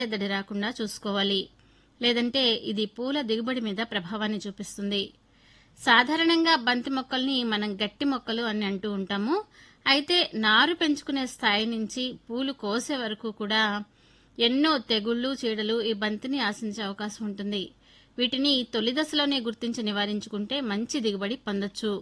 ఎద్దడి రాకుండా చూసుకోవాలి లేదంటే ఇది పూల దిగుబడి మీద ప్రభావాన్ని చూపిస్తుంది సాధారణంగా బంతి మొక్కల్ని మనం గట్టి మొక్కలు అని అంటూ ఉంటాము అయితే నారు పెంచుకునే స్థాయి నుంచి పూలు కోసే వరకు కూడా ఎన్నో తెగుళ్లు చీడలు ఈ బంతిని ఆశించే అవకాశం ఉంటుంది వీటిని తొలి దశలోనే గుర్తించి నివారించుకుంటే మంచి దిగుబడి పొందొచ్చు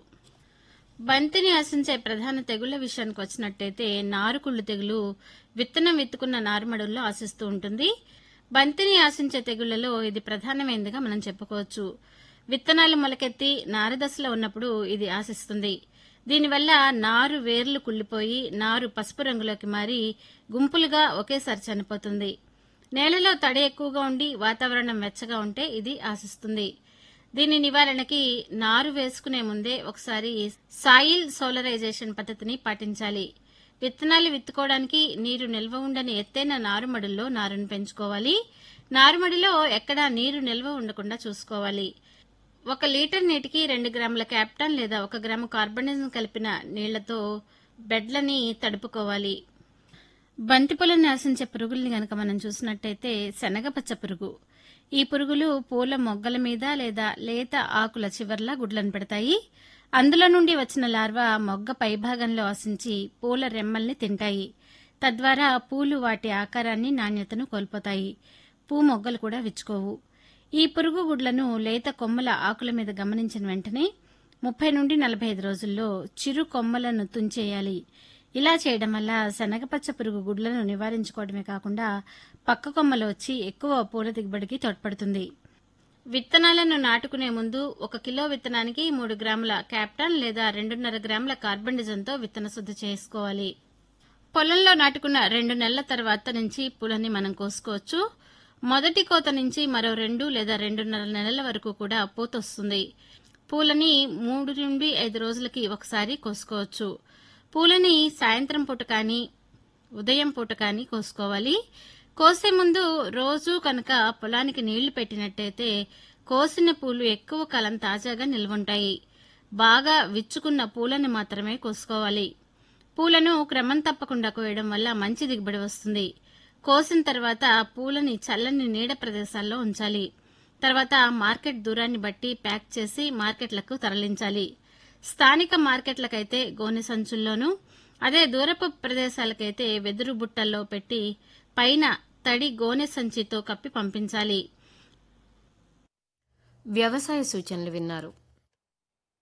బంతిని ఆశించే ప్రధాన తెగుళ్ల విషయానికి వచ్చినట్టయితే నారుకుళ్ళు తెగులు విత్తనం విత్తుకున్న నారుమడుల్లో ఆశిస్తూ ఉంటుంది బంతిని ఆశించే తెగుళ్లలో ఇది ప్రధానమైనదిగా మనం చెప్పుకోవచ్చు విత్తనాలు మొలకెత్తి నారదశలో ఉన్నప్పుడు ఇది ఆశిస్తుంది దీనివల్ల నారు వేర్లు కుళ్ళిపోయి నారు పసుపు రంగులోకి మారి గుంపులుగా ఒకేసారి చనిపోతుంది నేలలో తడి ఎక్కువగా ఉండి వాతావరణం వెచ్చగా ఉంటే ఇది ఆశిస్తుంది దీని నివారణకి నారు వేసుకునే ముందే ఒకసారి సాయిల్ సోలరైజేషన్ పద్ధతిని పాటించాలి విత్తనాలు విత్తుకోవడానికి నీరు నిల్వ ఉండని ఎత్తైన నారుమడుల్లో నారును పెంచుకోవాలి నారుమడిలో ఎక్కడా నీరు నిల్వ ఉండకుండా చూసుకోవాలి ఒక లీటర్ నీటికి రెండు గ్రాముల క్యాప్టాన్ లేదా ఒక గ్రాము కార్బనిజం కలిపిన నీళ్లతో బెడ్లని తడుపుకోవాలి బంతి పొలను ఆశించే పురుగుల్ని గనక మనం చూసినట్టయితే శనగపచ్చ పురుగు ఈ పురుగులు పూల మొగ్గల మీద లేదా లేత ఆకుల చివర్లా గుడ్లను పెడతాయి అందులో నుండి వచ్చిన లార్వా మొగ్గ పైభాగంలో ఆశించి పూల రెమ్మల్ని తింటాయి తద్వారా పూలు వాటి ఆకారాన్ని నాణ్యతను కోల్పోతాయి పూ మొగ్గలు కూడా విచ్చుకోవు ఈ పురుగు గుడ్లను లేత కొమ్మల ఆకుల మీద గమనించిన వెంటనే ముప్పై నుండి నలభై ఐదు రోజుల్లో చిరు కొమ్మలను తుంచేయాలి ఇలా చేయడం వల్ల శనగపచ్చ పురుగు గుడ్లను నివారించుకోవడమే కాకుండా పక్క కొమ్మలు వచ్చి ఎక్కువ పూల దిగుబడికి తోడ్పడుతుంది విత్తనాలను నాటుకునే ముందు ఒక కిలో విత్తనానికి మూడు గ్రాముల క్యాప్టాన్ లేదా రెండున్నర గ్రాముల కార్బన్డిజంతో విత్తన శుద్ధి చేసుకోవాలి పొలంలో నాటుకున్న రెండు నెలల తర్వాత నుంచి పూలని మనం కోసుకోవచ్చు మొదటి కోత నుంచి మరో రెండు లేదా రెండున్నర నెలల వరకు కూడా పూత వస్తుంది పూలని మూడు నుండి ఐదు రోజులకి ఒకసారి కోసుకోవచ్చు పూలని సాయంత్రం పూట కానీ ఉదయం పూట కానీ కోసుకోవాలి కోసే ముందు రోజు కనుక పొలానికి నీళ్లు పెట్టినట్టయితే కోసిన పూలు ఎక్కువ కాలం తాజాగా నిల్వుంటాయి బాగా విచ్చుకున్న పూలను మాత్రమే కోసుకోవాలి పూలను క్రమం తప్పకుండా కోయడం వల్ల మంచి దిగుబడి వస్తుంది కోసిన తర్వాత పూలని చల్లని నీడ ప్రదేశాల్లో ఉంచాలి తర్వాత మార్కెట్ దూరాన్ని బట్టి ప్యాక్ చేసి మార్కెట్లకు తరలించాలి స్థానిక మార్కెట్లకైతే గోనె సంచుల్లోనూ అదే దూరపు ప్రదేశాలకైతే వెదురు బుట్టల్లో పెట్టి పైన తడి గోనె సంచితో కప్పి పంపించాలి వ్యవసాయ సూచనలు విన్నారు